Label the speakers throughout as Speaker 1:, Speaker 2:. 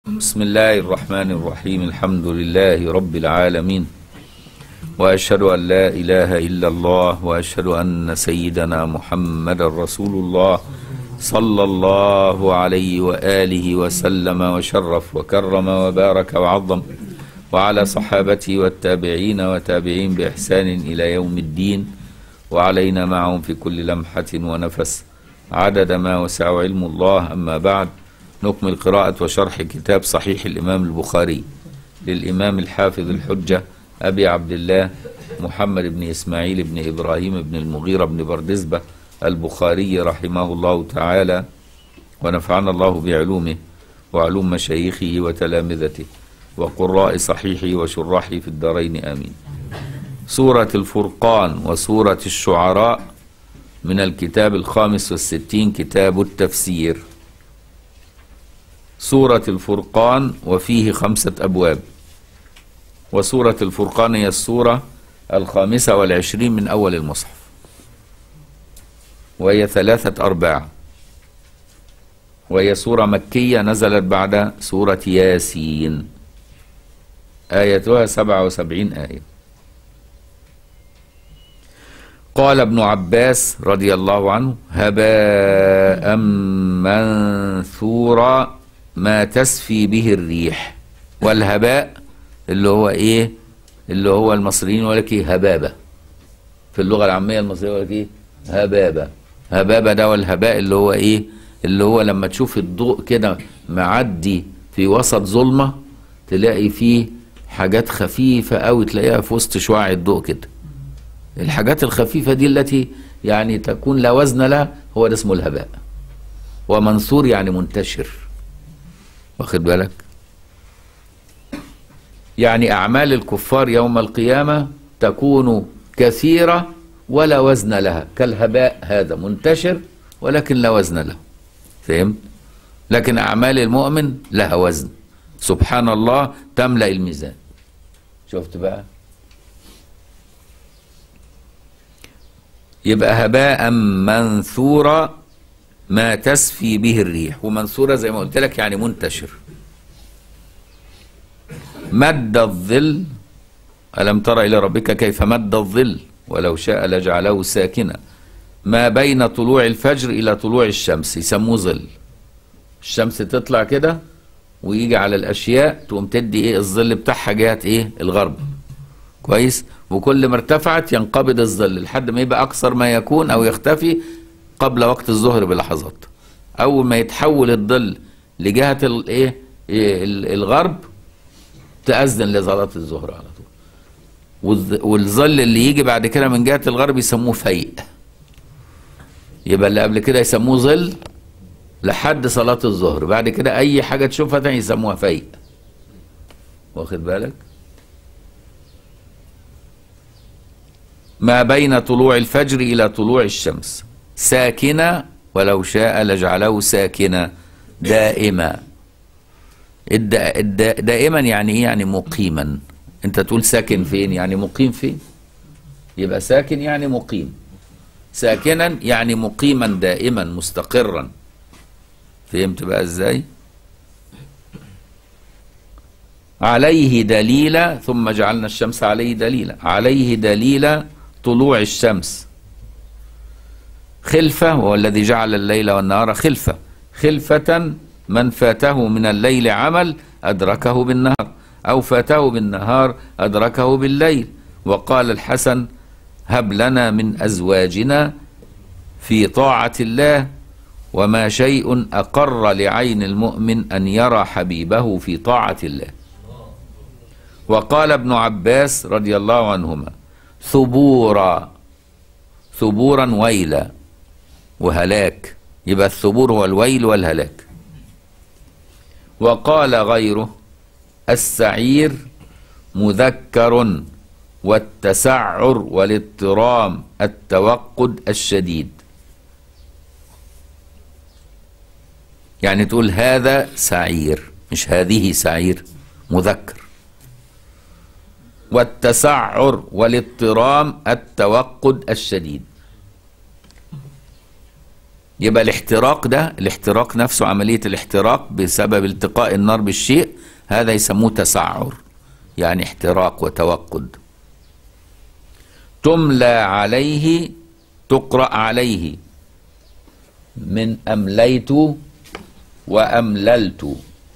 Speaker 1: بسم الله الرحمن الرحيم الحمد لله رب العالمين واشهد ان لا اله الا الله واشهد ان سيدنا محمد رسول الله صلى الله عليه واله وسلم وشرف وكرم وبارك وعظم وعلى صحابته والتابعين وتابعين باحسان الى يوم الدين وعلينا معهم في كل لمحه ونفس عدد ما وسع علم الله اما بعد نكمل قراءة وشرح كتاب صحيح الإمام البخاري للإمام الحافظ الحجة أبي عبد الله محمد بن إسماعيل بن إبراهيم بن المغيرة بن بردزبة البخاري رحمه الله تعالى ونفعنا الله بعلومه وعلوم مشايخه وتلامذته وقراء صحيحه وشراحه في الدارين آمين سورة الفرقان وسورة الشعراء من الكتاب الخامس والستين كتاب التفسير سورة الفرقان وفيه خمسة أبواب وسورة الفرقان هي السورة الخامسة والعشرين من أول المصحف وهي ثلاثة أرباع وهي سورة مكية نزلت بعد سورة ياسين آيتها سبعة وسبعين آية قال ابن عباس رضي الله عنه هباء منثورا ما تسفي به الريح والهباء اللي هو ايه اللي هو المصريين يقول لك ايه هبابه في اللغه العاميه المصريه يقول لك ايه هبابه هبابه ده والهباء اللي هو ايه اللي هو لما تشوف الضوء كده معدي في وسط ظلمه تلاقي فيه حاجات خفيفه قوي تلاقيها في وسط شعاع الضوء كده الحاجات الخفيفه دي التي يعني تكون لا وزن لها هو ده اسمه الهباء ومنثور يعني منتشر واخد بالك يعني أعمال الكفار يوم القيامة تكون كثيرة ولا وزن لها كالهباء هذا منتشر ولكن لا وزن له فهمت لكن أعمال المؤمن لها وزن سبحان الله تملأ الميزان شفت بقى يبقى هباء منثورا ما تسفي به الريح ومنثورة زي ما قلت لك يعني منتشر مد الظل ألم تر إلى ربك كيف مد الظل ولو شاء لجعله ساكنا ما بين طلوع الفجر إلى طلوع الشمس يسموه ظل الشمس تطلع كده ويجي على الأشياء تقوم تدي إيه الظل بتاعها جهة إيه الغرب كويس وكل ما ارتفعت ينقبض الظل لحد ما يبقى أقصر ما يكون أو يختفي قبل وقت الظهر بلحظات اول ما يتحول الظل لجهه الايه الغرب تاذن لصلاه الظهر على طول والظل اللي يجي بعد كده من جهه الغرب يسموه فيء يبقى اللي قبل كده يسموه ظل لحد صلاه الظهر بعد كده اي حاجه تشوفها تاني يسموها فيء واخد بالك ما بين طلوع الفجر الى طلوع الشمس ساكنة ولو شاء لجعله ساكنة دائما دائما يعني ايه يعني مقيما انت تقول ساكن فين يعني مقيم فين يبقى ساكن يعني مقيم ساكنا يعني مقيما دائما مستقرا فهمت بقى ازاي عليه دليل ثم جعلنا الشمس عليه دليلا عليه دليل طلوع الشمس خلفة وهو الذي جعل الليل والنهار خلفة خلفة من فاته من الليل عمل أدركه بالنهار أو فاته بالنهار أدركه بالليل وقال الحسن هب لنا من أزواجنا في طاعة الله وما شيء أقر لعين المؤمن أن يرى حبيبه في طاعة الله وقال ابن عباس رضي الله عنهما ثبورا ثبورا ويلا وهلاك يبقى الثبور هو الويل والهلاك وقال غيره السعير مذكر والتسعر والاضطرام التوقد الشديد يعني تقول هذا سعير مش هذه سعير مذكر والتسعر والاضطرام التوقد الشديد يبقى الاحتراق ده الاحتراق نفسه عملية الاحتراق بسبب التقاء النار بالشيء هذا يسموه تسعر يعني احتراق وتوقد تملى عليه تقرأ عليه من أمليت وأمللت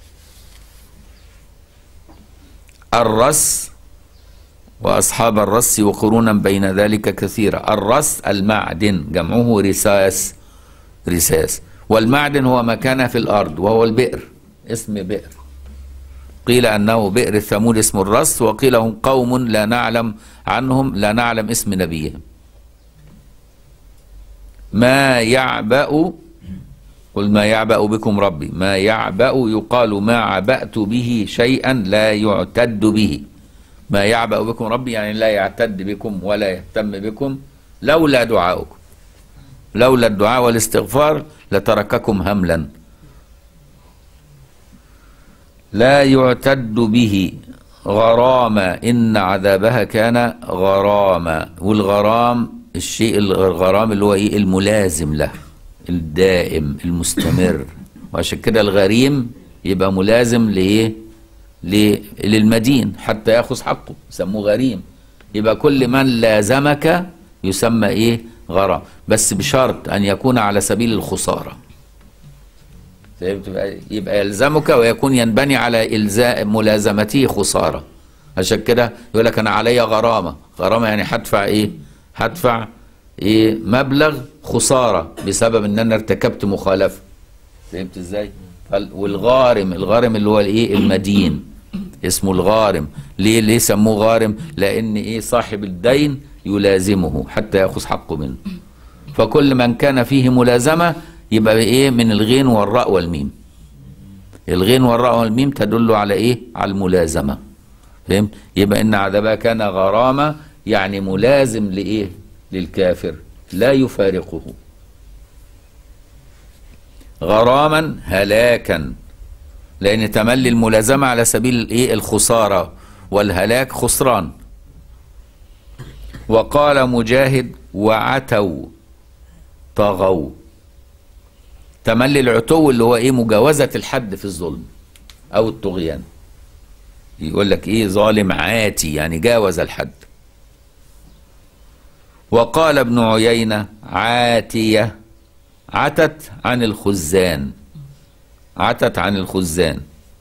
Speaker 1: الرس وأصحاب الرس وقرونا بين ذلك كثيرا الرس المعدن جمعه رساس رساس والمعدن هو ما كان في الأرض وهو البئر اسم بئر قيل أنه بئر الثمود اسم الرس وقيل هم قوم لا نعلم عنهم لا نعلم اسم نبيهم ما يعبأ قل ما يعبأ بكم ربي ما يعبأ يقال ما عبأت به شيئا لا يعتد به ما يعبأ بكم ربي يعني لا يعتد بكم ولا يهتم بكم لولا دعاؤكم لولا الدعاء والاستغفار لترككم هملا لا يعتد به غرامة إن عذابها كان غرامة والغرام الشيء الغرام اللي هو إيه الملازم له الدائم المستمر وعشان كده الغريم يبقى ملازم لإيه ل- للمدين حتى يأخذ حقه يسموه غريم يبقى كل من لازمك يسمى إيه غرام بس بشرط أن يكون على سبيل الخسارة فهمت؟ يبقى يلزمك ويكون ينبني على إلزام ملازمته خسارة عشان كده يقول لك أنا عليا غرامة غرامة يعني هدفع إيه هدفع إيه مبلغ خسارة بسبب إن أنا ارتكبت مخالفة فهمت إزاي فال- والغارم الغارم اللي هو الإيه المدين اسمه الغارم ليه ليه سموه غارم لأن إيه صاحب الدين يلازمه حتى يأخذ حقه منه فكل من كان فيه ملازمة يبقى ايه من الغين والراء والميم الغين والراء والميم تدل على ايه على الملازمة فهمت يبقى ان عذابها كان غرامة يعني ملازم لايه للكافر لا يفارقه غراما هلاكا لان تملي الملازمة على سبيل الايه الخسارة والهلاك خسران وقال مجاهد وعتوا طغوا تملي العتو اللي هو ايه مجاوزة الحد في الظلم او الطغيان يقول لك ايه ظالم عاتي يعني جاوز الحد وقال ابن عيينة عاتية عتت عن الخزان عتت عن الخزان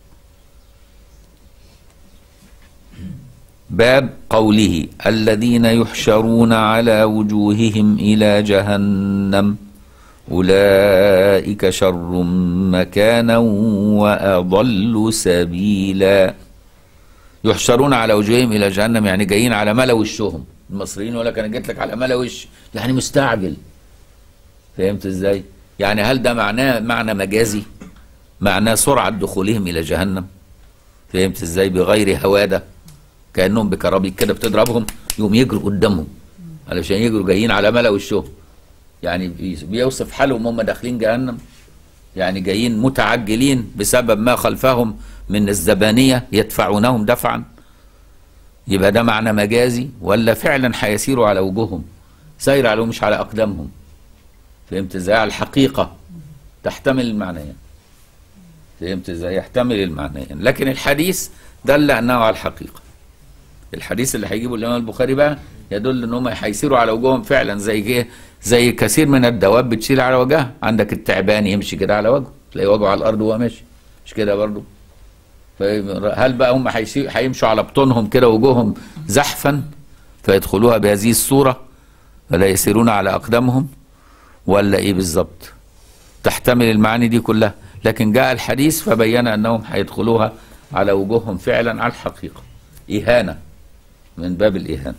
Speaker 1: باب قوله الذين يحشرون على وجوههم إلى جهنم أولئك شر مكانا وأضل سبيلا يحشرون على وجوههم إلى جهنم يعني جايين على ملا وشهم المصريين يقول لك أنا جيت لك على ملا وش يعني مستعجل فهمت إزاي يعني هل ده معناه معنى مجازي معناه سرعة دخولهم إلى جهنم فهمت إزاي بغير هوادة كأنهم بكرابيك كده بتضربهم يقوم يجروا قدامهم علشان يجروا جايين على ملا وشهم يعني بي- بيوصف حالهم هم داخلين جهنم يعني جايين متعجلين بسبب ما خلفهم من الزبانية يدفعونهم دفعا يبقى ده معنى مجازي ولا فعلا هيسيروا على وجوههم سير عليهم مش على أقدامهم فهمت ازاي على الحقيقة تحتمل المعنيين فهمت ازاي يحتمل المعنيين لكن الحديث دل أنه على الحقيقة الحديث اللي هيجيبه الامام البخاري بقى يدل ان هم هيسيروا على وجوههم فعلا زي ايه زي كثير من الدواب بتشيل على وجهها عندك التعبان يمشي كده على وجهه تلاقي وجهه على الارض وهو ماشي مش كده برضه هل بقى هم هيسي- هيمشوا على بطونهم كده وجوههم زحفا فيدخلوها بهذه الصوره ولا يسيرون على اقدامهم ولا ايه بالظبط تحتمل المعاني دي كلها لكن جاء الحديث فبين انهم هيدخلوها على وجوههم فعلا على الحقيقه اهانه من باب الإهانة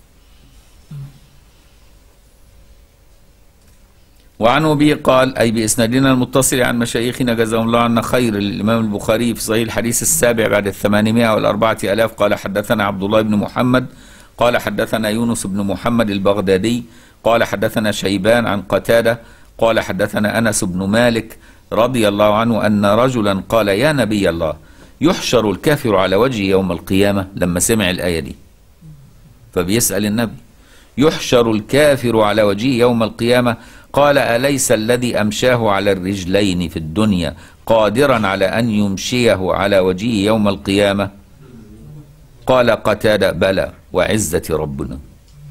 Speaker 1: وعن أبي قال أي بإسنادنا المتصل عن مشايخنا جزاهم الله عنا خير الإمام البخاري في صحيح الحديث السابع بعد الثمانمائة والأربعة ألاف قال حدثنا عبد الله بن محمد قال حدثنا يونس بن محمد البغدادي قال حدثنا شيبان عن قتادة قال حدثنا أنس بن مالك رضي الله عنه أن رجلا قال يا نبي الله يحشر الكافر على وجهه يوم القيامة لما سمع الآية دي فبيسأل النبي يحشر الكافر على وجهه يوم القيامة قال أليس الذي أمشاه على الرجلين في الدنيا قادرا على أن يمشيه على وجهه يوم القيامة قال قتادة بلى وعزة ربنا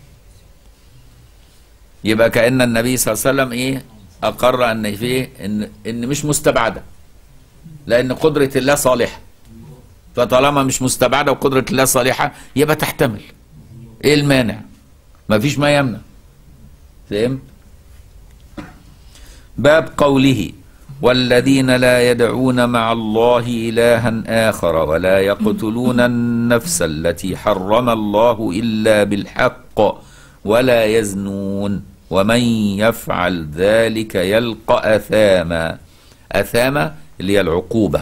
Speaker 1: يبقى كأن النبي صلى الله عليه وسلم إيه أقر أن فيه إن, إن مش مستبعدة لأن قدرة الله صالحة فطالما مش مستبعدة وقدرة الله صالحة يبقى تحتمل إيه المانع ما فيش ما يمنع فهمت باب قوله والذين لا يدعون مع الله إلها آخر ولا يقتلون النفس التي حرم الله إلا بالحق ولا يزنون ومن يفعل ذلك يلقى أثاما أثاما اللي هي العقوبة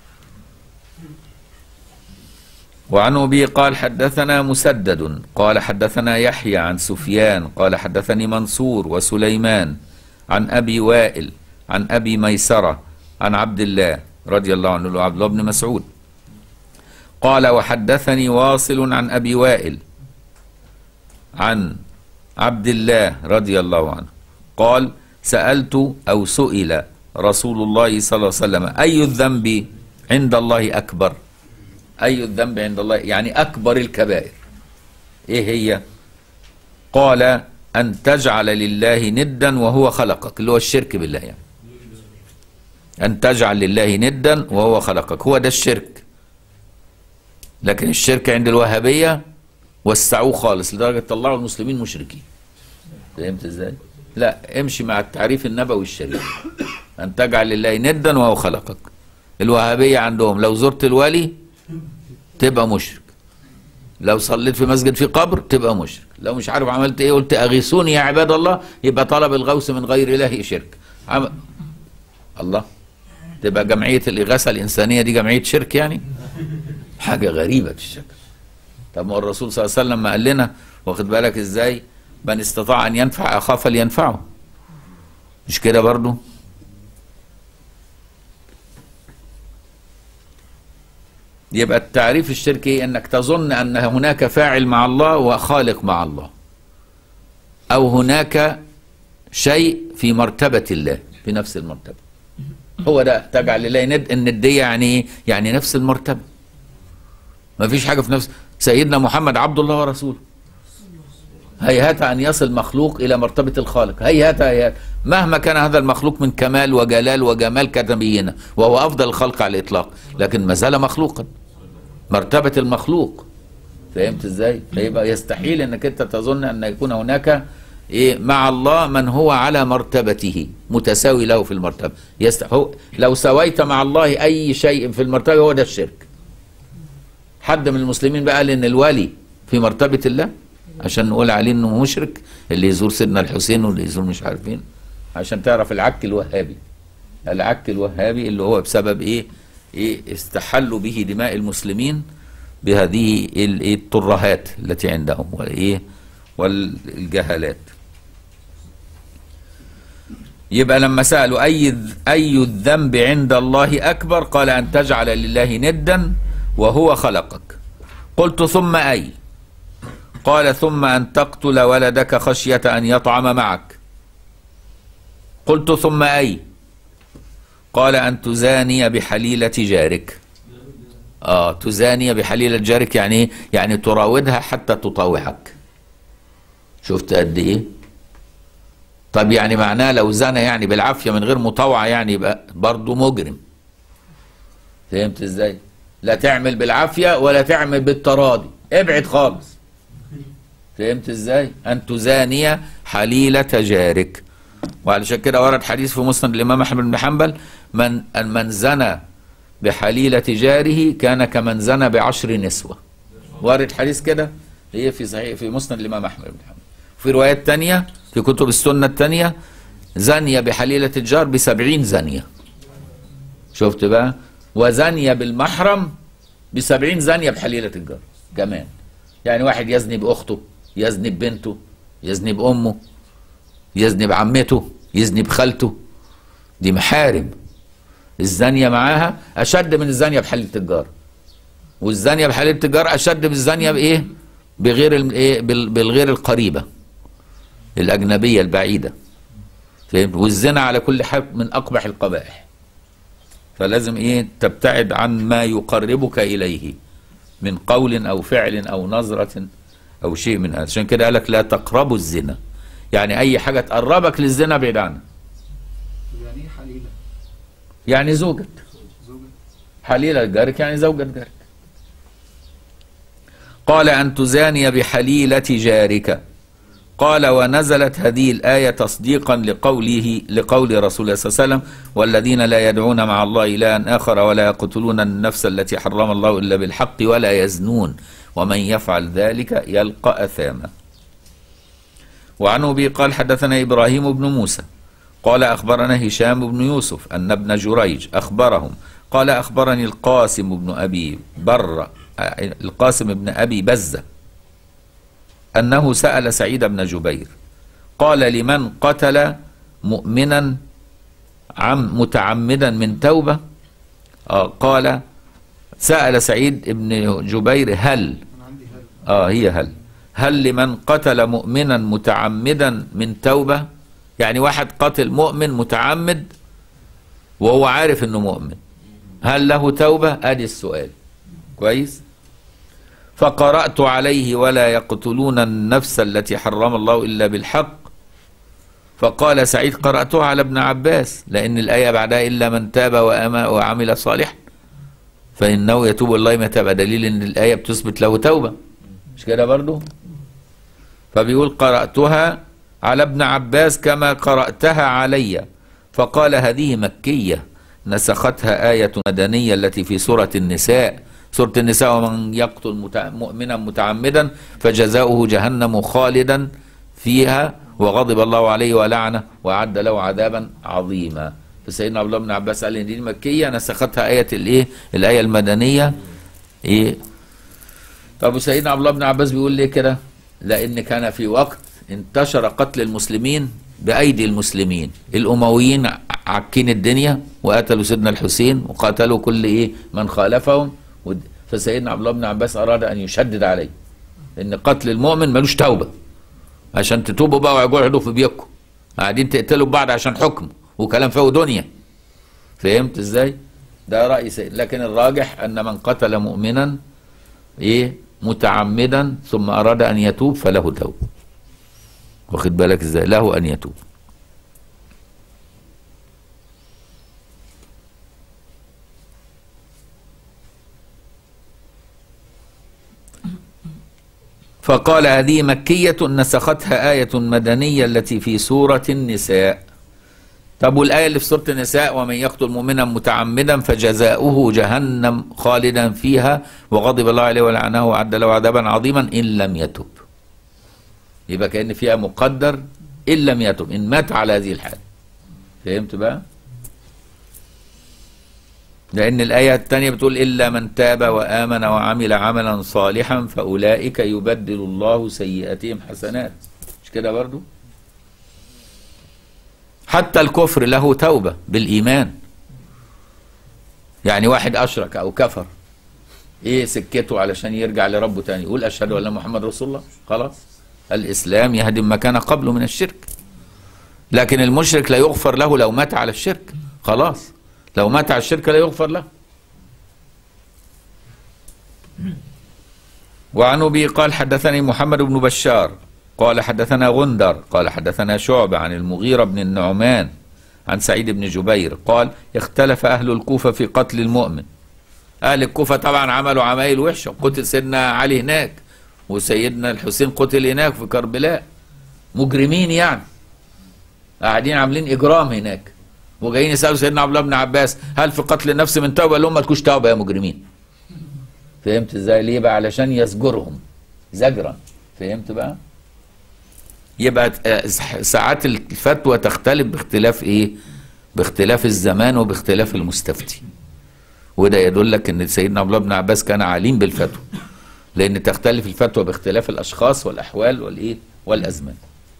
Speaker 1: وعن أبي قال حدثنا مسدد قال حدثنا يحيى عن سفيان قال حدثني منصور وسليمان عن أبي وائل عن أبي ميسرة عن عبد الله رضي الله عنه عبد الله بن مسعود قال وحدثني واصل عن أبي وائل عن عبد الله رضي الله عنه قال سألت أو سئل رسول الله صلى الله عليه وسلم أي الذنب عند الله أكبر أي الذنب عند الله يعني أكبر الكبائر إيه هي قال أن تجعل لله ندا وهو خلقك اللي هو الشرك بالله يعني أن تجعل لله ندا وهو خلقك هو ده الشرك لكن الشرك عند الوهابية وسعوه خالص لدرجة طلعوا المسلمين مشركين فهمت ازاي؟ لا امشي مع التعريف النبوي الشريف أن تجعل لله ندا وهو خلقك الوهابية عندهم لو زرت الولي تبقى مشرك لو صليت في مسجد في قبر تبقى مشرك لو مش عارف عملت ايه قلت اغيثوني يا عباد الله يبقى طلب الغوث من غير الله شرك عم... الله تبقى جمعية الإغاثة الإنسانية دي جمعية شرك يعني حاجة غريبة الشكل طب ما الرسول صلى الله عليه وسلم ما قال لنا واخد بالك ازاي من استطاع أن ينفع أخاه فلينفعه مش كده برضو يبقى التعريف الشركي انك تظن ان هناك فاعل مع الله وخالق مع الله او هناك شيء في مرتبة الله في نفس المرتبة هو ده تجعل لله ند الندية يعني ايه؟ يعني نفس المرتبة ما فيش حاجة في نفس سيدنا محمد عبد الله ورسوله هيهات أن يصل مخلوق إلى مرتبة الخالق هيهات هيهات مهما كان هذا المخلوق من كمال وجلال وجمال كنبينا وهو أفضل الخلق على الإطلاق لكن ما زال مخلوقا مرتبة المخلوق فهمت ازاي؟ فيبقى يستحيل انك انت تظن ان يكون هناك ايه مع الله من هو على مرتبته متساوي له في المرتبه يست... هو لو سويت مع الله اي شيء في المرتبه هو ده الشرك حد من المسلمين بقى قال ان الولي في مرتبه الله عشان نقول عليه انه مشرك اللي يزور سيدنا الحسين واللي يزور مش عارفين عشان تعرف العك الوهابي العك الوهابي اللي هو بسبب ايه ايه استحلوا به دماء المسلمين بهذه ال- إيه الترهات التي عندهم وايه والجهالات يبقى لما سألوا أي أي الذنب عند الله أكبر قال أن تجعل لله ندا وهو خلقك قلت ثم أي قال ثم أن تقتل ولدك خشية أن يطعم معك قلت ثم أي قال أن تزاني بحليلة جارك آه تزاني بحليلة جارك يعني إيه؟ يعني تراودها حتى تطاوعك شفت قد إيه طب يعني معناه لو زنى يعني بالعافية من غير مطاوعة يعني يبقى برضه مجرم فهمت ازاي لا تعمل بالعافية ولا تعمل بالتراضي ابعد خالص فهمت ازاي ان تزاني حليلة جارك وعلشان كده ورد حديث في مسند الامام احمد بن حنبل من من زنى بحليلة جاره كان كمن زنى بعشر نسوة وارد حديث كده هي في صحيح في مسند الامام احمد بن حنبل في روايات تانية في كتب السنة التانية زانية بحليلة الجار بسبعين زانية شفت بقى وزانية بالمحرم بسبعين زانية بحليلة الجار كمان يعني واحد يزني بأخته يزني ببنته يزني بأمه يزني بعمته يزني بخالته دي محارم الزانية معاها أشد من الزانية بحليلة الجار والزانية بحليلة الجار أشد من الزانية بإيه بغير ال- إيه بال- بالغير القريبة الأجنبية البعيدة فهمت والزنا على كل حال من اقبح القبائح فلازم ايه تبتعد عن ما يقربك اليه من قول او فعل او نظره او شيء من هذا عشان كده قالك لا تقربوا الزنا يعني اي حاجه تقربك للزنا بعيد عنها
Speaker 2: يعني ايه حليلة؟
Speaker 1: يعني زوجة
Speaker 2: زوجة
Speaker 1: حليلة جارك يعني زوجة جارك قال أن تزاني بحليلة جارك قال ونزلت هذه الآية تصديقا لقوله لقول رسول الله صلى الله عليه وسلم والذين لا يدعون مع الله إلها آخر ولا يقتلون النفس التي حرم الله إلا بالحق ولا يزنون ومن يفعل ذلك يلقى أثاما وعنه به قال حدثنا إبراهيم بن موسى قال أخبرنا هشام بن يوسف أن ابن جريج أخبرهم قال أخبرني القاسم بن أبي بر القاسم بن أبي بزة أنه سأل سعيد بن جبير قال لمن قتل مؤمنا عم متعمدا من توبة آه قال سأل سعيد بن جبير هل
Speaker 2: انا عندي هل
Speaker 1: اه هي هل هل لمن قتل مؤمنا متعمدا من توبة يعني واحد قتل مؤمن متعمد وهو عارف انه مؤمن هل له توبة ادي السؤال كويس فقرأت عليه ولا يقتلون النفس التي حرم الله إلا بالحق فقال سعيد قرأتها على ابن عباس لأن الآية بعدها إلا من تاب وأما وعمل صالحا فإنه يتوب الله متى دليل إن الآية بتثبت له توبة مش كده برضو فبيقول قرأتها على ابن عباس كما قرأتها علي فقال هذه مكية نسختها آية مدنية التي في سورة النساء سورة النساء ومن يقتل متع- مؤمنا متعمدا فجزاؤه جهنم خالدا فيها وغضب الله عليه ولعنه وأعد له عذابا عظيما فسيدنا عبد الله بن عباس قال ان دي مكيه نسختها ايه الايه؟ الايه المدنيه ايه طب وسيدنا عبد الله بن عباس بيقول ليه كده؟ لان كان في وقت انتشر قتل المسلمين بايدي المسلمين، الامويين ع- عكين الدنيا وقتلوا سيدنا الحسين وقاتلوا كل ايه من خالفهم ود- فسيدنا عبد الله بن عباس اراد ان يشدد عليه ان قتل المؤمن ملوش توبه عشان تتوبوا بقى ويقعدوا في بيوتكم قاعدين تقتلوا بعض عشان حكم وكلام فوق دنيا فهمت ازاي؟ ده رأي سيد لكن الراجح أن من قتل مؤمنا إيه متعمدا ثم أراد أن يتوب فله توبة واخد بالك ازاي؟ له أن يتوب فقال هذه مكية نسختها آية مدنية التي في سورة النساء طب والآية اللي في سورة النساء ومن يقتل مؤمنا متعمدا فجزاؤه جهنم خالدا فيها وغضب الله عليه ولعنه وأعد له عذابا عظيما إن لم يتب يبقى كأن فيها مقدر إن لم يتب إن مات على هذه الحال فهمت بقى؟ لأن الآية الثانية بتقول إلا من تاب وآمن وعمل عملا صالحا فأولئك يبدل الله سيئاتهم حسنات مش كده برضو؟ حتى الكفر له توبة بالإيمان يعني واحد أشرك أو كفر إيه سكته علشان يرجع لربه تاني يقول أشهد أن لا محمد رسول الله خلاص الإسلام يهدم ما كان قبله من الشرك لكن المشرك لا يغفر له لو مات على الشرك خلاص لو مات على الشرك لا يغفر له وعن ابي قال حدثني محمد بن بشار قال حدثنا غندر قال حدثنا شعبة عن المغيرة بن النعمان عن سعيد بن جبير قال اختلف أهل الكوفة في قتل المؤمن أهل الكوفة طبعا عملوا عمايل وحشة قتل سيدنا علي هناك وسيدنا الحسين قتل هناك في كربلاء مجرمين يعني قاعدين عاملين إجرام هناك وجايين يسألوا سيدنا عبد الله بن عباس هل في قتل النفس من توبة قال لهم مالكوش توبة يا مجرمين فهمت ازاي ليه بقى علشان يزجرهم زجرا فهمت بقى يبقى آه، ساعات الفتوى تختلف باختلاف ايه باختلاف الزمان وباختلاف المستفتي وده يدلك ان سيدنا عبد الله بن عباس كان عليم بالفتوى لان تختلف الفتوى باختلاف الاشخاص والاحوال والايه والازمان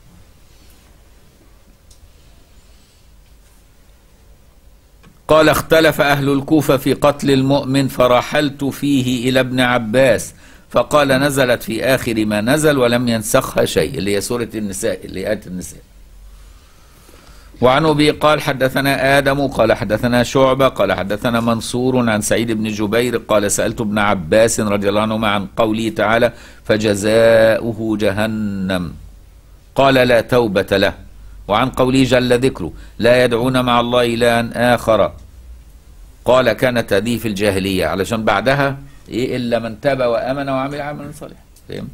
Speaker 1: قال اختلف أهل الكوفة في قتل المؤمن فرحلت فيه إلى ابن عباس فقال نزلت في آخر ما نزل ولم ينسخها شيء اللي هي سورة النساء اللي هي آية النساء وعن ابي قال حدثنا ادم قال حدثنا شعبه قال حدثنا منصور عن سعيد بن جبير قال سالت ابن عباس رضي الله عنهما عن قوله تعالى فجزاؤه جهنم قال لا توبه له وعن قوله جل ذكره لا يدعون مع الله الها اخر قال كانت هذه في الجاهليه علشان بعدها ايه الا من تاب وامن وعمل عملا صالحا فهمت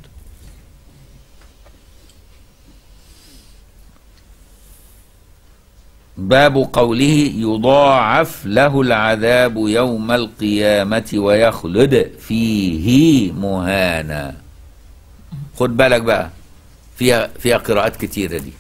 Speaker 1: باب قوله يضاعف له العذاب يوم القيامة ويخلد فيه مهانا خد بالك بقى فيها فيها قراءات كتيرة دي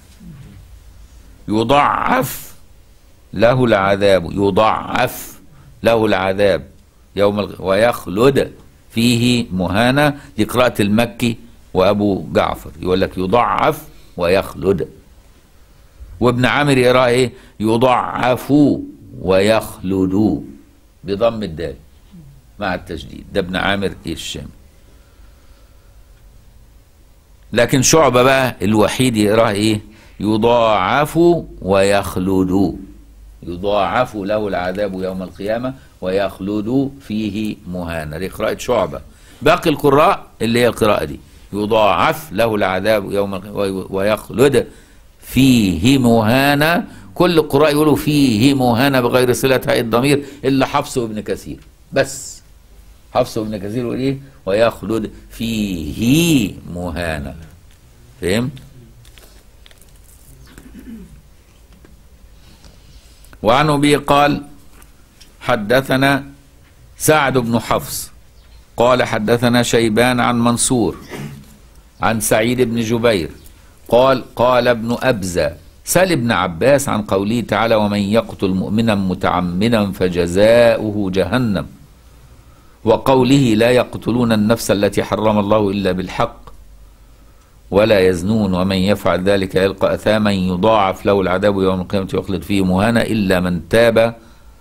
Speaker 1: يضاعف له العذاب يضاعف له العذاب يوم الق... ويخلد فيه مهانا دي قراءة المكي وأبو جعفر يقول لك يضاعف ويخلد وابن عامر يقرأ ايه يضعف ويخلد بضم الدال مع التشديد ده ابن عامر ايه الشام لكن شعبة بقى الوحيد يقرأ ايه يضاعف ويخلد يضاعف له العذاب يوم القيامة ويخلد فيه مهانا دي قراءة شعبة باقي القراء اللي هي القراءة دي يضاعف له العذاب يوم القيامة ويخلد فيه مهانة كل القراء يقولوا فيه مهانة بغير صلة هاء الضمير إلا حفص وابن كثير بس حفص وابن كثير يقول إيه ويخلد فيه مهانة فهمت وعن أبي قال حدثنا سعد بن حفص قال حدثنا شيبان عن منصور عن سعيد بن جبير قال قال ابن أبزة سأل ابن عباس عن قوله تعالى ومن يقتل مؤمنا متعمدا فجزاؤه جهنم وقوله لا يقتلون النفس التي حرم الله إلا بالحق ولا يزنون ومن يفعل ذلك يلقى أثاما يضاعف له العذاب يوم القيامة ويخلد فيه مهانا إلا من تاب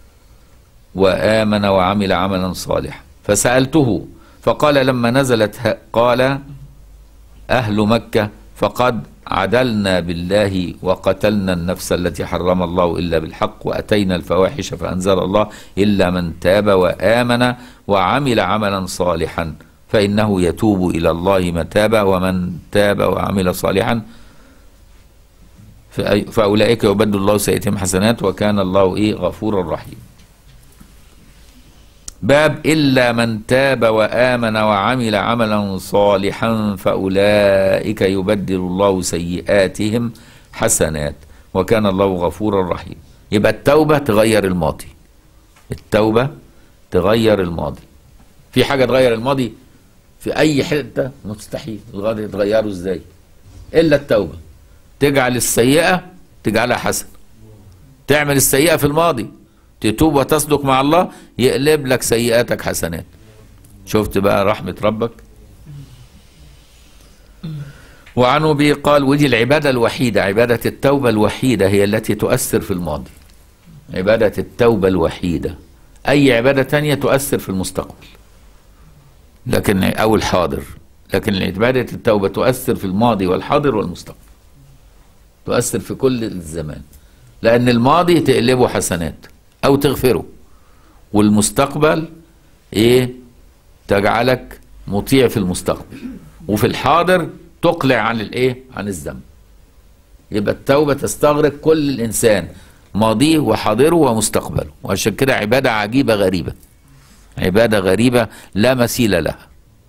Speaker 1: وآمن وعمل عملا صالحا فسألته فقال لما نزلت قال أهل مكة فقد عدلنا بالله وقتلنا النفس التي حرم الله إلا بالحق وأتينا الفواحش فأنزل الله إلا من تاب وآمن وعمل عملا صالحا فإنه يتوب إلى الله متابا ومن تاب وعمل صالحا فأولئك يبدل الله سيئتهم حسنات وكان الله إيه غفورا رحيما باب إلا من تاب وآمن وعمل عملا صالحا فأولئك يبدل الله سيئاتهم حسنات وكان الله غفورا رحيما يبقى التوبة تغير الماضي التوبة تغير الماضي في حاجة تغير الماضي في أي حتة مستحيل الغاضي تغيره إزاي إلا التوبة تجعل السيئة تجعلها حسنة تعمل السيئة في الماضي تتوب وتصدق مع الله يقلب لك سيئاتك حسنات شفت بقى رحمة ربك وعن أبي قال ودي العبادة الوحيدة عبادة التوبة الوحيدة هي التي تؤثر في الماضي عبادة التوبة الوحيدة أي عبادة تانية تؤثر في المستقبل لكن أو الحاضر لكن عبادة التوبة تؤثر في الماضي والحاضر والمستقبل تؤثر في كل الزمان لأن الماضي تقلبه حسنات أو تغفره والمستقبل إيه تجعلك مطيع في المستقبل وفي الحاضر تقلع عن الإيه عن الذنب يبقى التوبة تستغرق كل الإنسان ماضيه وحاضره ومستقبله وعشان كده عبادة عجيبة غريبة عبادة غريبة لا مثيل لها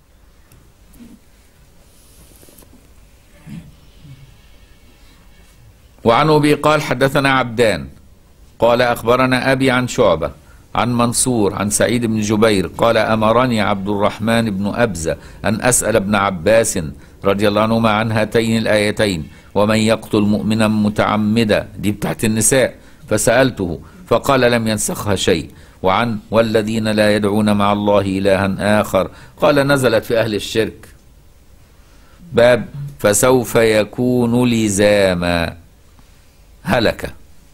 Speaker 1: وعن أبي قال حدثنا عبدان قال أخبرنا أبي عن شعبة عن منصور عن سعيد بن جبير قال أمرني عبد الرحمن بن أبزة أن أسأل ابن عباس رضي الله عنهما عن هاتين الآيتين ومن يقتل مؤمنا متعمدا دي بتاعت النساء فسألته فقال لم ينسخها شيء وعن والذين لا يدعون مع الله إلها آخر قال نزلت في أهل الشرك باب فسوف يكون لزاما هلك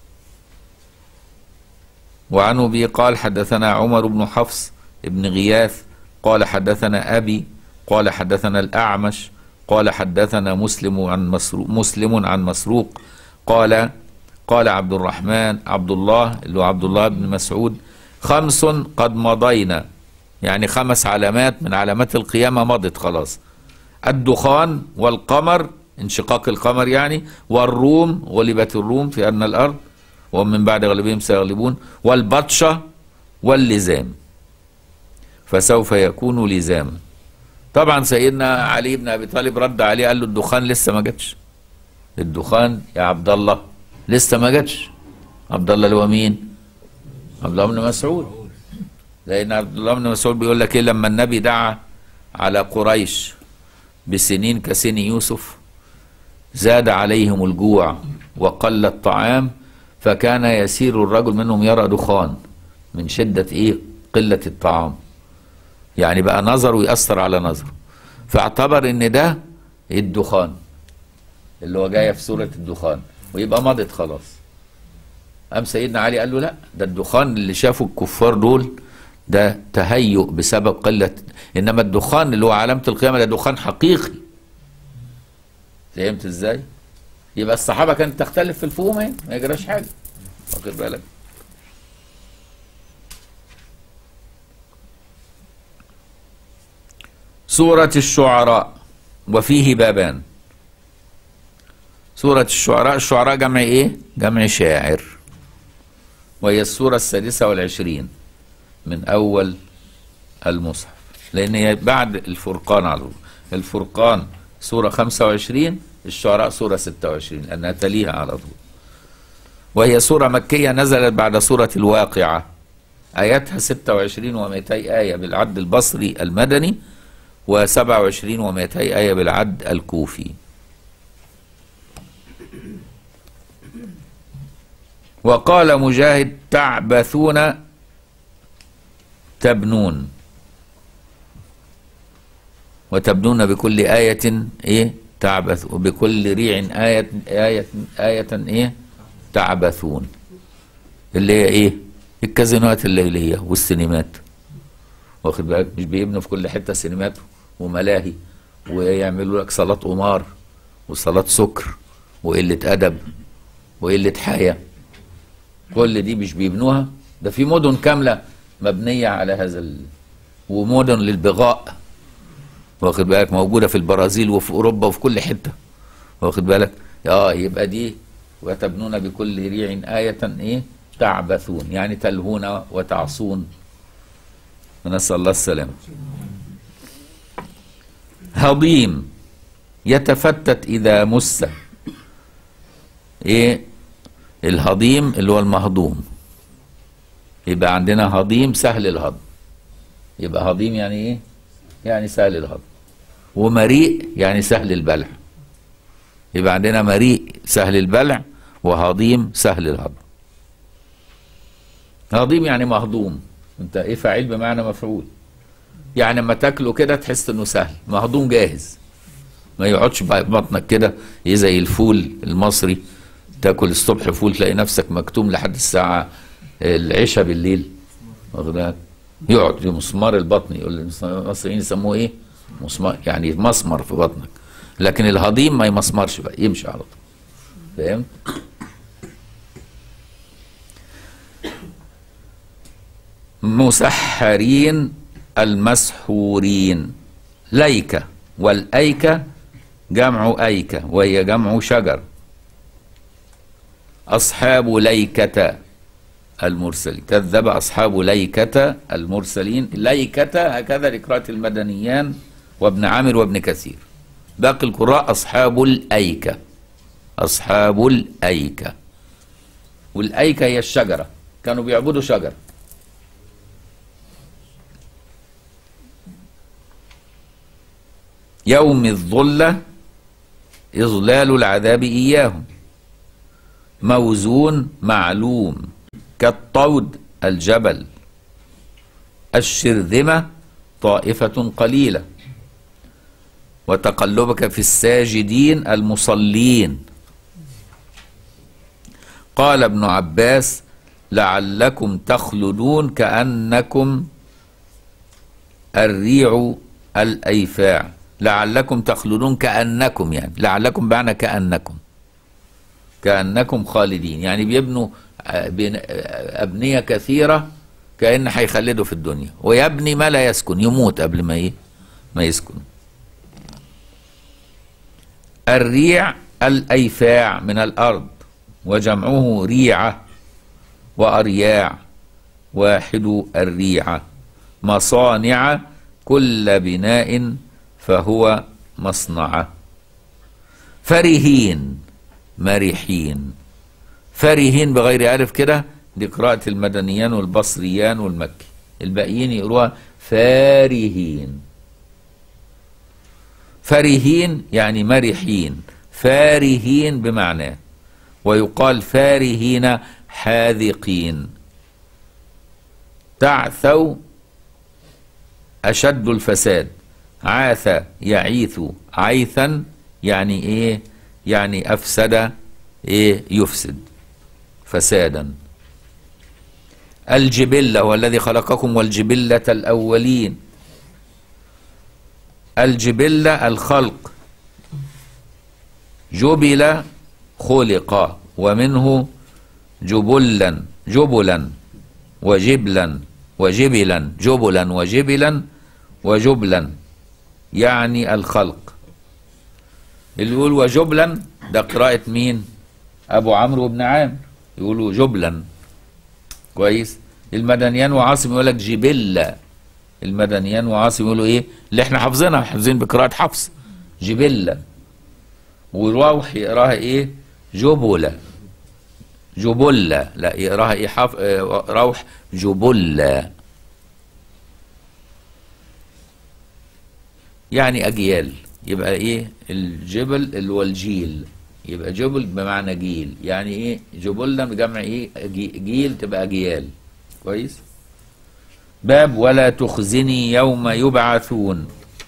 Speaker 1: وعن أبي قال حدثنا عمر بن حفص بن غياث قال حدثنا أبي قال حدثنا الأعمش قال حدثنا مسلم عن مسروق مسلم عن مسروق قال قال عبد الرحمن عبد الله اللي هو عبد الله بن مسعود خمس قد مضينا يعني خمس علامات من علامات القيامة مضت خلاص الدخان والقمر انشقاق القمر يعني والروم غلبت الروم في أدنى الأرض ومن بعد غلبهم سيغلبون والبطشة واللزام فسوف يكون لزاما طبعا سيدنا علي بن ابي طالب رد عليه قال له الدخان لسه ما جاتش الدخان يا عبد الله لسه ما جاتش عبد الله اللي هو مين عبد الله بن مسعود لان عبد الله بن مسعود بيقول لك ايه لما النبي دعا على قريش بسنين كسن يوسف زاد عليهم الجوع وقل الطعام فكان يسير الرجل منهم يرى دخان من شدة ايه قلة الطعام يعني بقى نظره يأثر على نظره فاعتبر ان ده الدخان اللي هو جايه في سورة الدخان ويبقى مضت خلاص قام سيدنا علي قال له لا ده الدخان اللي شافه الكفار دول ده تهيؤ بسبب قلة انما الدخان اللي هو علامة القيامة ده دخان حقيقي فهمت ازاي؟ يبقى الصحابة كانت تختلف في الفهوم اهي ما يجراش حاجة واخد بالك سورة الشعراء وفيه بابان سورة الشعراء الشعراء جمع ايه؟ جمع شاعر وهي السورة السادسة والعشرين من أول المصحف لأن هي بعد الفرقان على طول الفرقان سورة 25 الشعراء سورة 26 لأنها تليها على طول وهي سورة مكية نزلت بعد سورة الواقعة آياتها 26 و200 آية بالعد البصري المدني و27 و200 آية بالعد الكوفي وقال مجاهد تعبثون تبنون وتبنون بكل آية إيه تعبث وبكل ريع آية آية آية إيه تعبثون اللي هي إيه الكازينوات الليلية والسينمات واخد بالك مش بيبنوا في كل حتة سينمات وملاهي ويعملوا لك صلاة قمار وصلاة سكر وقلة أدب وقلة حياة كل دي مش بيبنوها ده في مدن كاملة مبنية على هذا ال... ومدن للبغاء واخد بالك موجودة في البرازيل وفي أوروبا وفي كل حتة واخد بالك اه يبقى دي وتبنون بكل ريع آية ايه تعبثون يعني تلهون وتعصون ونسأل الله السلامة هضيم يتفتت إذا مس ايه الهضيم اللي هو المهضوم يبقى عندنا هضيم سهل الهضم يبقى هضيم يعني ايه يعني سهل الهضم ومريء يعني سهل البلع يبقى عندنا مريء سهل البلع وهضيم سهل الهضم هضيم يعني مهضوم انت ايه فاعل بمعنى مفعول يعني لما تاكله كده تحس انه سهل مهضوم جاهز ما يقعدش بطنك كده ايه زي الفول المصري تاكل الصبح فول تلاقي نفسك مكتوم لحد الساعه العشاء بالليل واخد بالك يقعد في مسمار البطن يقول المصريين يسموه ايه مسمار يعني مسمر في بطنك لكن الهضيم ما يمسمرش بقى يمشي على طول فهمت مسحرين المسحورين ليكة والأيكة جمع أيكة وهي جمع شجر أصحاب ليكة المرسلين كذب أصحاب ليكة المرسلين ليكة هكذا لقراءة المدنيان وابن عامر وابن كثير باقي القراء أصحاب الأيكة أصحاب الأيكة والأيكة هي الشجرة كانوا بيعبدوا شجر يوم الظلة إظلال العذاب إياهم موزون معلوم كالطود الجبل الشرذمة طائفة قليلة وتقلبك في الساجدين المصلين قال ابن عباس لعلكم تخلدون كأنكم الريع الأيفاع لعلكم تخلدون كأنكم يعني لعلكم بمعنى كأنكم كأنكم خالدين يعني بيبنوا آه، بن- آه، أبنية كثيرة كأن هيخلدوا في الدنيا ويبني ما لا يسكن يموت قبل ما ايه ما يسكن الريع الأيفاع من الأرض وجمعه ريعة وأرياع واحد الريعة مصانع كل بناء فهو مصنعة فرهين مرحين فرهين بغير ألف كده دي قراءة المدنيان والبصريان والمكي الباقيين يقولوها فارهين فرهين يعني مرحين فارهين بمعناه ويقال فارهين حاذقين تعثوا أشد الفساد عاث يعيث عيثا يعني إيه يعني أفسد إيه يفسد فسادا الجبلة هو الذي خلقكم والجبلة الأولين الجبلة الخلق جبل خلق ومنه جبلا جبلا وجبلا وجبلا جبلا وجبلا وجبلا يعني الخلق اللي يقول وجبلا ده قراءة مين أبو عمرو بن عامر يقولوا جبلا كويس المدنيان وعاصم يقول لك جبلة المدنيان وعاصم يقولوا ايه اللي احنا حافظينها حافظين بقراءة حفص جبلة وروح يقراها ايه جبلة جبلة لا يقراها ايه حف... اه روح جبلة يعني اجيال يبقى ايه الجبل اللي هو الجيل يبقى جبل بمعنى جيل يعني ايه جبلة بجمع ايه جي- جيل تبقى اجيال كويس باب ولا تخزني يوم يبعثون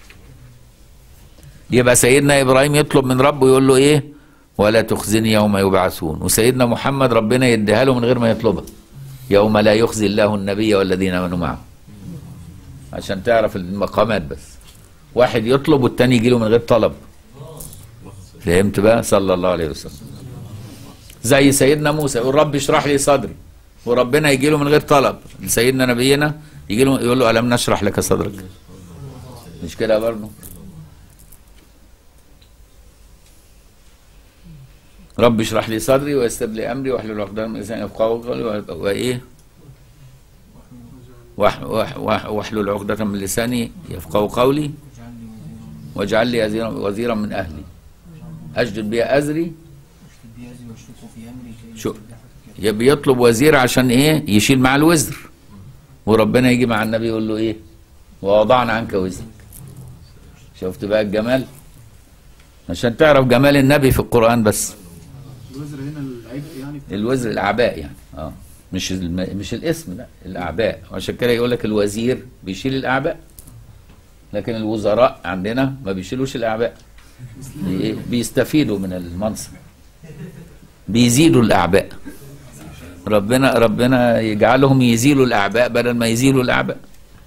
Speaker 1: يبقى سيدنا ابراهيم يطلب من ربه يقول له ايه ولا تخزني يوم يبعثون وسيدنا محمد ربنا يديها له من غير ما يطلبها يوم لا يخزي الله النبي والذين امنوا معه عشان تعرف المقامات بس واحد يطلب والتاني يجي له من غير طلب فهمت بقى صلى الله عليه وسلم زي سيدنا موسى يقول رب اشرح لي صدري وربنا يجي له من غير طلب سيدنا نبينا يجي له يقول له الم نشرح لك صدرك مش كده برضه رب اشرح لي صدري ويسر لي امري واحلل عقدة من لساني يفقهوا قولي و- وايه وح- وح- وح- واحلل عقدة من لساني يفقهوا قولي واجعل لي وزيرا وزيرا من اهلي اشدد بي ازري شو يبقى يطلب وزير عشان ايه يشيل معاه الوزر وربنا يجي مع النبي يقول له ايه ووضعنا عنك وزرك شفت بقى الجمال عشان تعرف جمال النبي في القرآن بس
Speaker 2: الوزر هنا العبء يعني
Speaker 1: الوزر الاعباء يعني اه مش الم... مش الاسم لا الاعباء وعشان كده يقول لك الوزير بيشيل الاعباء لكن الوزراء عندنا ما بيشيلوش الاعباء بي... إيه؟ بيستفيدوا من المنصب بيزيدوا الاعباء ربنا ربنا يجعلهم يزيلوا الاعباء بدل ما يزيلوا الاعباء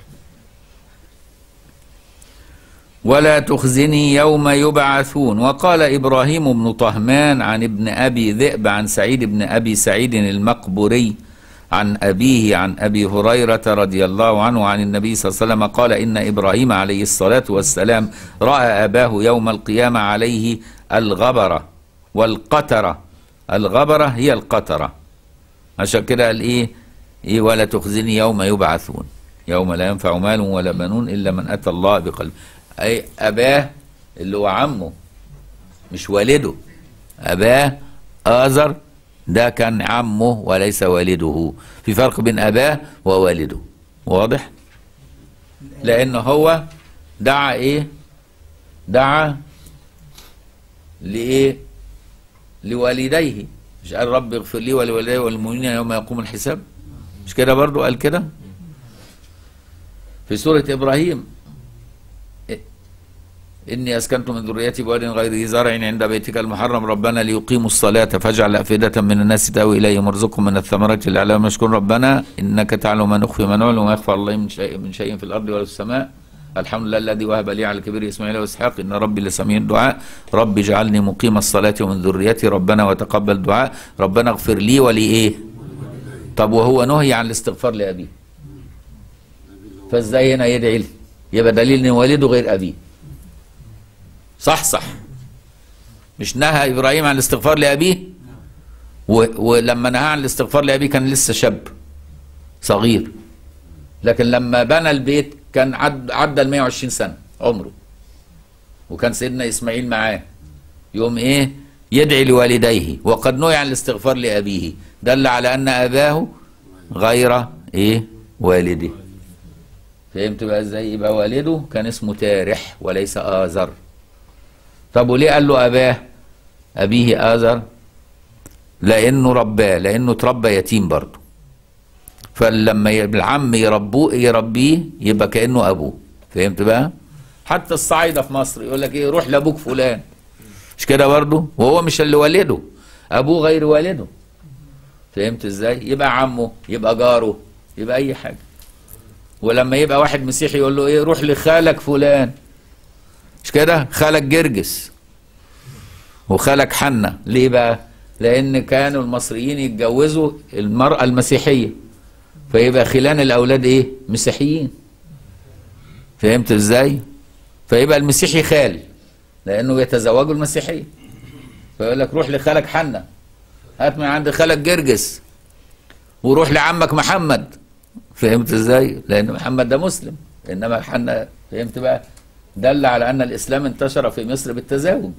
Speaker 1: ولا تخزني يوم يبعثون وقال إبراهيم بن طهمان عن ابن أبي ذئب عن سعيد بن أبي سعيد المقبوري عن أبيه عن أبي هريرة رضي الله عنه عن النبي صلى الله عليه وسلم قال إن إبراهيم عليه الصلاة والسلام رأى أباه يوم القيامة عليه الغبرة والقترة الغبرة هي القترة عشان كده قال إيه, إيه ولا تخزني يوم يبعثون يوم لا ينفع مال ولا بنون إلا من أتى الله بقلب أي أباه اللي هو عمه مش والده أباه آزر ده كان عمه وليس والده في فرق بين أباه ووالده واضح لأن هو دعا إيه دعا لإيه لوالديه مش قال رب اغفر لي ولوالدي والمؤمنين يوم يقوم الحساب مش كده برضو قال كده في سورة إبراهيم إني أسكنت من ذريتي بواد غير ذي زرع عند بيتك المحرم ربنا ليقيموا الصلاة فاجعل أفئدة من الناس تهوي إليهم وارزقهم من الثمرات لعلهم يشكرون ربنا إنك تعلم ما نخفي ما نعلم وما يخفى على الله من شيء من شيء في الأرض ولا في السماء الحمد لله الذي وهب لي على الكبير اسماعيل واسحاق ان ربي لسميع الدعاء رب اجعلني مقيم الصلاه ومن ذريتي ربنا وتقبل دعاء ربنا اغفر لي ولايه طب وهو نهي عن الاستغفار لابيه فازاي هنا يدعي لي يبقى دليل ان والده غير ابيه صح صح مش نهى ابراهيم عن الاستغفار لابيه و... ولما نهى عن الاستغفار لابيه كان لسه شاب صغير لكن لما بنى البيت كان عد عدى ال 120 سنه عمره وكان سيدنا اسماعيل معاه يوم ايه يدعي لوالديه وقد نهي عن الاستغفار لابيه دل على ان اباه غير ايه والده فهمت بقى ازاي يبقى والده كان اسمه تارح وليس آزر طب وليه قال له أباه أبيه آزر لأنه رباه لأنه تربى يتيم برضه فلما ي- العم يربوه يربيه يبقى كأنه أبوه فهمت بقى حتى الصعايدة في مصر يقول لك إيه روح لأبوك فلان مش كده برضه وهو مش اللي والده أبوه غير والده فهمت إزاي يبقى عمه يبقى جاره يبقى أي حاجة ولما يبقى واحد مسيحي يقول له ايه روح لخالك فلان مش كده خالك جرجس وخالك حنة ليه بقى لان كانوا المصريين يتجوزوا المرأة المسيحية فيبقى خلان الاولاد ايه مسيحيين فهمت ازاي فيبقى المسيحي خال لانه يتزوجوا المسيحية فيقول لك روح لخالك حنة هات من عند خالك جرجس وروح لعمك محمد فهمت ازاي؟ لان محمد ده مسلم انما حنا فهمت بقى؟ دل على ان الاسلام انتشر في مصر بالتزاوج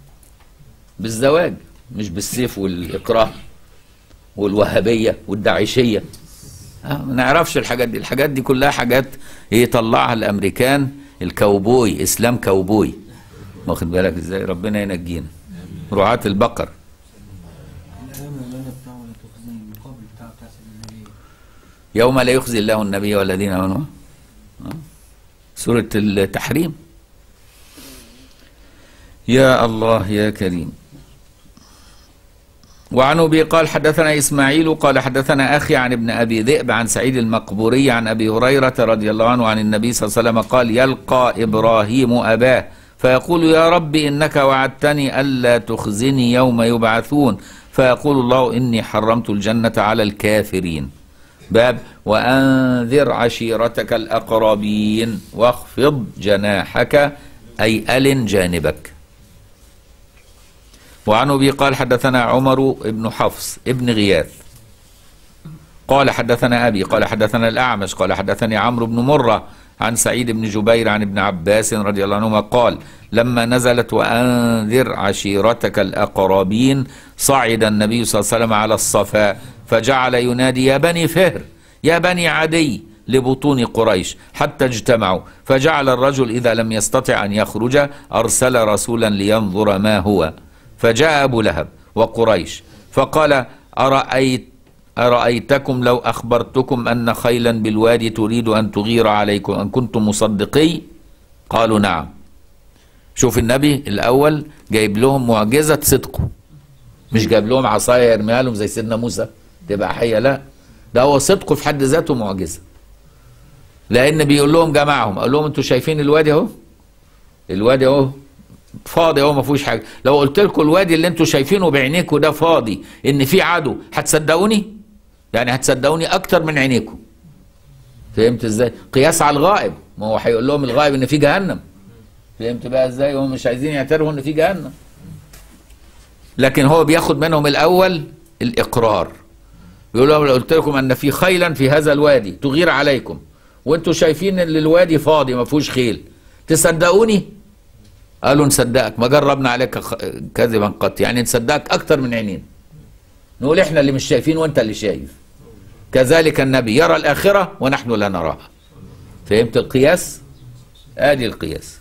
Speaker 1: بالزواج مش بالسيف والاكراه والوهابيه والداعشيه آه ما نعرفش الحاجات دي الحاجات دي كلها حاجات يطلعها الامريكان الكوبوي اسلام كوبوي واخد بالك ازاي ربنا ينجينا رعاة البقر
Speaker 3: الأيام اللي بتاعه ولا تخزين المقابل بتاع بتاع سيدنا النبي
Speaker 1: يوم لا يخزي الله النبي والذين امنوا آه. سورة التحريم يا الله يا كريم وعن ابي قال حدثنا اسماعيل قال حدثنا اخي عن ابن ابي ذئب عن سعيد المقبوري عن ابي هريره رضي الله عنه عن النبي صلى الله عليه وسلم قال يلقى ابراهيم اباه فيقول يا رب انك وعدتني الا تخزني يوم يبعثون فيقول الله اني حرمت الجنه على الكافرين باب وأنذر عشيرتك الأقربين واخفض جناحك أي ألن جانبك وعن أبي قال حدثنا عمر بن حفص ابن غياث قال حدثنا أبي قال حدثنا الأعمش قال حدثني عمرو بن مرة عن سعيد بن جبير عن ابن عباس رضي الله عنهما قال لما نزلت وأنذر عشيرتك الأقربين صعد النبي صلى الله عليه وسلم على الصفا فجعل ينادي يا بني فهر يا بني عدي لبطون قريش حتى اجتمعوا فجعل الرجل إذا لم يستطع أن يخرج أرسل رسولا لينظر ما هو فجاء أبو لهب وقريش فقال أرأيت أرأيتكم لو أخبرتكم أن خيلا بالوادي تريد أن تغير عليكم أن كنتم مصدقي قالوا نعم شوف النبي الأول جايب لهم معجزة صدقه مش جايب لهم عصاية يرميها لهم زي سيدنا موسى تبقى حية لا ده هو صدقه في حد ذاته معجزة لأن بيقول لهم جماعهم قال لهم أنتوا شايفين الوادي أهو الوادي أهو فاضي اهو ما فيهوش حاجه لو قلت لكم الوادي اللي انتوا شايفينه بعينيكم ده فاضي ان في عدو هتصدقوني يعني هتصدقوني اكتر من عينيكم فهمت ازاي قياس على الغائب ما هو هيقول لهم الغائب ان في جهنم فهمت بقى ازاي هم مش عايزين يعترفوا ان في جهنم لكن هو بياخد منهم الاول الاقرار بيقول لهم لو قلت لكم ان في خيلا في هذا الوادي تغير عليكم وانتوا شايفين ان الوادي فاضي ما فيهوش خيل تصدقوني قالوا نصدقك ما جربنا عليك خ- كذبا قط يعني نصدقك اكتر من عينين نقول احنا اللي مش شايفين وانت اللي شايف كذلك النبي يرى الاخره ونحن لا نراها فهمت القياس ادي القياس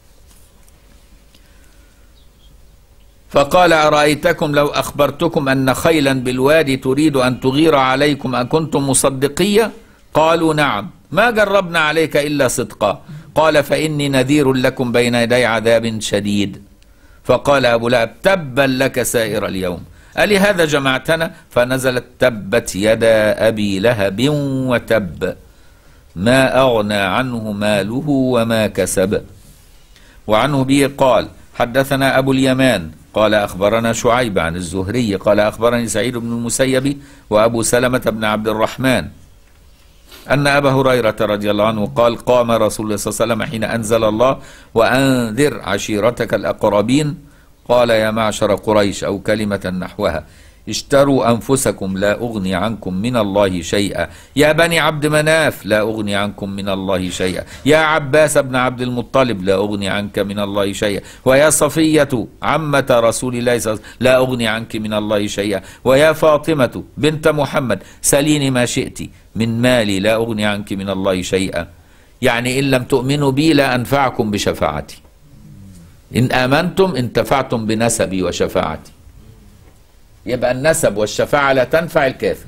Speaker 1: فقال أرأيتكم لو أخبرتكم أن خيلا بالوادي تريد أن تغير عليكم أكنتم مصدقية قالوا نعم ما جربنا عليك إلا صدقا قال فإني نذير لكم بين يدي عذاب شديد فقال أبو لهب تبا لك سائر اليوم ألي هذا جمعتنا فنزلت تبت يدا أبي لهب وتب ما أغنى عنه ماله وما كسب وعنه به قال حدثنا أبو اليمان قال أخبرنا شعيب عن الزهري قال أخبرني سعيد بن المسيب وأبو سلمة بن عبد الرحمن أن أبا هريرة رضي الله عنه قال قام رسول الله صلى الله عليه وسلم حين أنزل الله وأنذر عشيرتك الأقربين قال يا معشر قريش أو كلمة نحوها اشتروا أنفسكم لا أغني عنكم من الله شيئا يا بني عبد مناف لا أغني عنكم من الله شيئا يا عباس بن عبد المطلب لا أغني عنك من الله شيئا ويا صفية عمة رسول الله صلى الله عليه وسلم لا أغني عنك من الله شيئا ويا فاطمة بنت محمد سليني ما شئت من مالي لا أغني عنك من الله شيئا يعني إن لم تؤمنوا بي لا أنفعكم بشفاعتي إن آمنتم انتفعتم بنسبي وشفاعتي يبقى النسب والشفاعة لا تنفع الكافر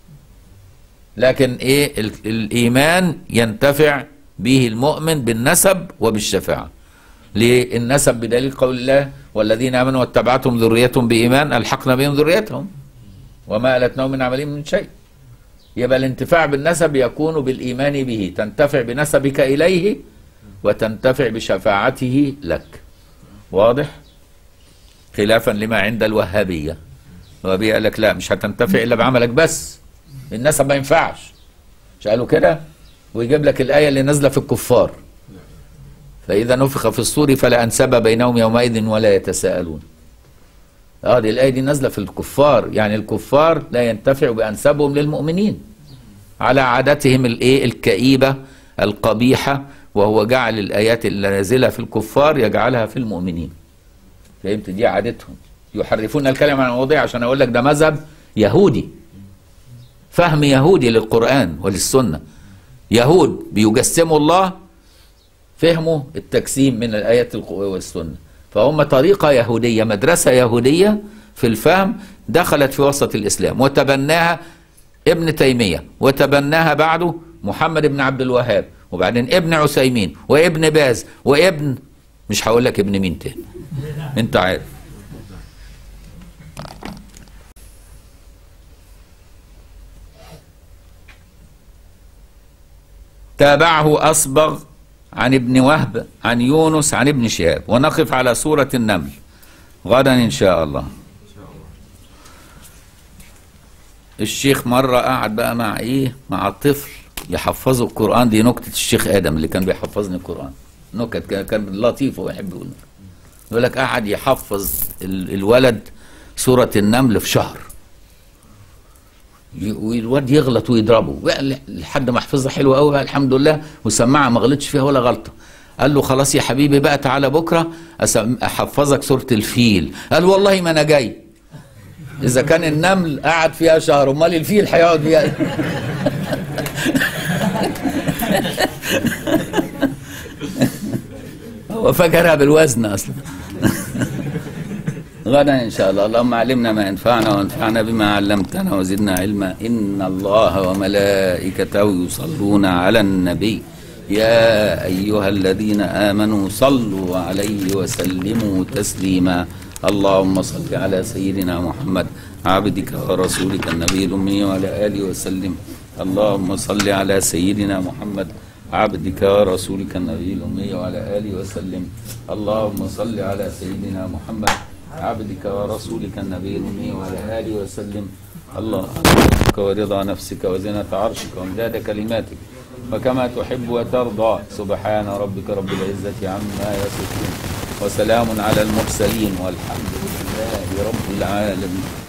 Speaker 1: لكن ايه ال- الايمان ينتفع به المؤمن بالنسب وبالشفاعة ليه النسب بدليل قول الله والذين امنوا واتبعتهم ذريتهم بايمان الحقنا بهم ذريتهم وما التناهم من عملهم من شيء يبقى الانتفاع بالنسب يكون بالايمان به تنتفع بنسبك اليه وتنتفع بشفاعته لك واضح خلافا لما عند الوهابيه الوهابيه قال لك لا مش هتنتفع الا بعملك بس النسب ما ينفعش مش قالوا كده ويجيب لك الايه اللي نازله في الكفار فاذا نفخ في الصور فلا انساب بينهم يومئذ ولا يتساءلون اه دي الايه دي نازله في الكفار يعني الكفار لا ينتفع بانسابهم للمؤمنين على عادتهم الايه الكئيبه القبيحه وهو جعل الايات اللي نازله في الكفار يجعلها في المؤمنين فهمت دي عادتهم يحرفون الكلمه عن مواضيع عشان اقول لك ده مذهب يهودي فهم يهودي للقران وللسنه يهود بيجسموا الله فهموا التجسيم من الايات الق- والسنه فهم طريقه يهوديه مدرسه يهوديه في الفهم دخلت في وسط الاسلام وتبناها ابن تيميه وتبناها بعده محمد بن عبد الوهاب وبعدين ابن عثيمين وابن باز وابن مش هقول لك ابن مين تاني انت عارف تابعه أصبغ عن ابن وهب عن يونس عن ابن شهاب ونقف على سورة النمل غدا إن شاء الله الشيخ مرة قعد بقى مع إيه مع طفل يحفظه القرآن دي نكتة الشيخ آدم اللي كان بيحفظني القرآن نكت كان- كان لطيف ويحب يقول يقول لك قعد يحفظ ال- الولد سورة النمل في شهر ي- والواد يغلط ويضربه بقى لحد ما حفظها حلو قوي بقى الحمد لله وسمعها ما غلطش فيها ولا غلطه قال له خلاص يا حبيبي بقى تعالى بكره أسم- احفظك سوره الفيل قال والله ما انا جاي اذا كان النمل قعد فيها شهر امال الفيل هيقعد فيها إيه؟ هو فاكرها بالوزن اصلا غدا إن شاء الله اللهم علمنا ما ينفعنا وانفعنا بما علمتنا وزدنا علما إن الله وملائكته يصلون على النبي يا أيها الذين آمنوا صلوا عليه وسلموا تسليما اللهم صل على سيدنا محمد عبدك ورسولك النبي الأمي وعلى آله وسلم اللهم صل على سيدنا محمد عبدك ورسولك النبي الأمي وعلى آله وسلم اللهم صل على سيدنا محمد عبدك ورسولك النبي الأمي وعلى آله وسلم الله أكبرك ورضا نفسك وزنة عرشك وامداد كلماتك وكما تحب وترضى سبحان ربك رب العزة عما يصفون وسلام على المرسلين والحمد لله رب العالمين